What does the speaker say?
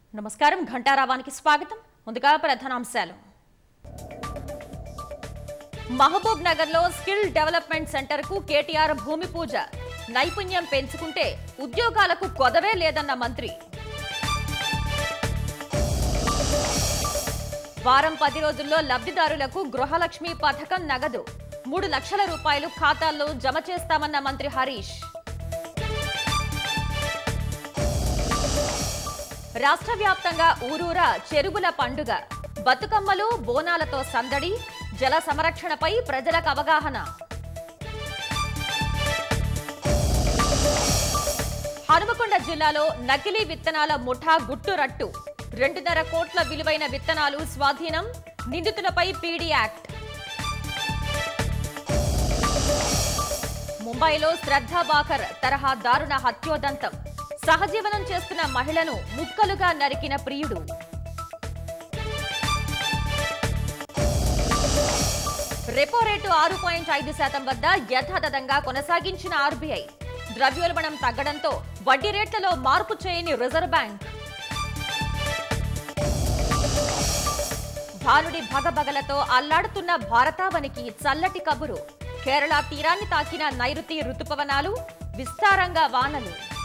నమస్కారం ఘంటారావానికి స్వాగతం ముందుగా ప్రధానాంశాలు మహబూబ్ నగర్ లో స్కిల్ డెవలప్మెంట్ సెంటర్ కు కేటీఆర్ భూమి పూజ నైపుణ్యం పెంచుకుంటే ఉద్యోగాలకు కొదవే లేదన్న మంత్రి వారం పది రోజుల్లో లబ్ధిదారులకు గృహలక్ష్మి పథకం నగదు మూడు లక్షల రూపాయలు ఖాతాల్లో జమ చేస్తామన్న మంత్రి హరీష్ రాష్ట్ర వ్యాప్తంగా ఊరూరా చెరువుల పండుగ బతుకమ్మలు బోనాలతో సందడి జల సంరక్షణపై ప్రజలకు అవగాహన హనుమకొండ జిల్లాలో నకిలీ విత్తనాల ముఠా గుట్టురట్టు రెండున్నర కోట్ల విలువైన విత్తనాలు స్వాధీనం నిందితులపై పీడీ యాక్ట్ ముంబైలో శ్రద్ధా బాకర్ తరహా దారుణ హత్యోదంతం సహజీవనం చేస్తున్న మహిళను ముక్కలుగా నరికిన ప్రియుడు రెపో రేటు ఆరు పాయింట్ ఐదు శాతం వద్ద యథాతథంగా కొనసాగించిన ఆర్బీఐ ద్రవ్యోల్బణం తగ్గడంతో వడ్డీ రేట్లలో మార్పు చేయని రిజర్వ్ బ్యాంక్ భానుడి భగభగలతో అల్లాడుతున్న భారతావనికి చల్లటి కబురు కేరళ తీరాన్ని తాకిన నైరుతి రుతుపవనాలు విస్తారంగా వానలు